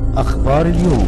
أخبار اليوم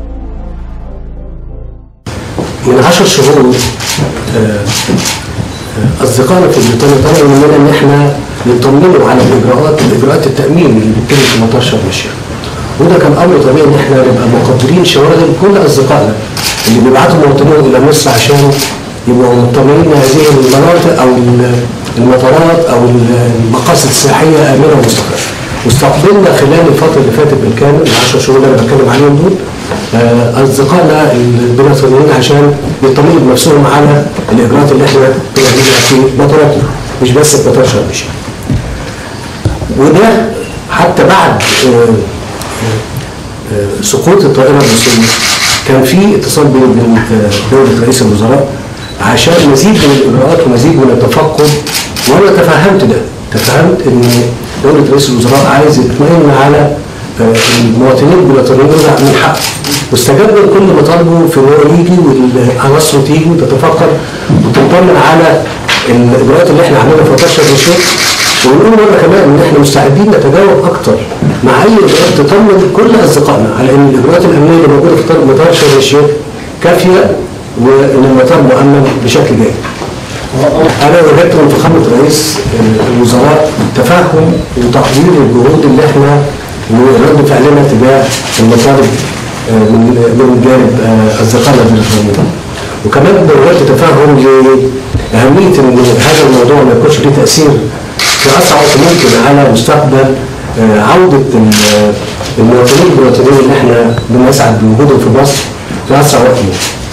من عشر شهور آه، آه، اصدقائنا في بريطانيا طلبوا مننا ان احنا نطمنوا على الاجراءات اجراءات التامين اللي بتتم في مطار شرم الشيخ. وده كان امر طبيعي ان احنا نبقى مقدرين شواغل كل اصدقائنا اللي بيبعتوا مواطنين الى مصر عشان يبقوا مطمئنين هذه المناطق او المطارات او المقاصد السياحيه امنه ومستقره. واستقبلنا خلال الفتره اللي فاتت بالكامل العشر شهور اللي انا بتكلم عليهم دول آه، اصدقائنا البريطانيين عشان يطمنوا بنفسهم على الاجراءات اللي احنا بنعملها في مطاراتنا مش بس في مطار شرم الشيخ. وده حتى بعد آه، آه، سقوط الطائره المصريه كان في اتصال بين وبين دوله رئيس الوزراء عشان مزيد من الاجراءات ومزيد من التفقد وانا تفهمت ده تفهمت ان دوله رئيس الوزراء عايز يطمئن على آه، المواطنين البريطانيين من حقه واستجاب لكل مطالبه في ان هو يجي والعناصر تيجي وتتفكر وتطمن على الاجراءات اللي احنا عاملينها في مطار شرم الشيخ ونقول مره كمان ان احنا مستعدين نتجاوب اكتر مع اي اجراءات تطمن كل اصدقائنا على ان الاجراءات الامنيه اللي موجوده في مطار شرم الشيخ كافيه وان المطار مؤمن بشكل جيد. انا وجدت من فخامه رئيس الوزراء تفهم وتقدير الجهود اللي احنا ورد فعلنا تجاه المطالب آه، من من جانب آه، اصدقائنا البريطانيين. وكمان وجدت تفهم لاهميه ان هذا الموضوع ما يكونش له تاثير في اسرع وقت ممكن على مستقبل آه، عوده ال- المواطنين البريطانيين اللي احنا بنسعد بوجودهم في مصر في اسرع وقت ممكن.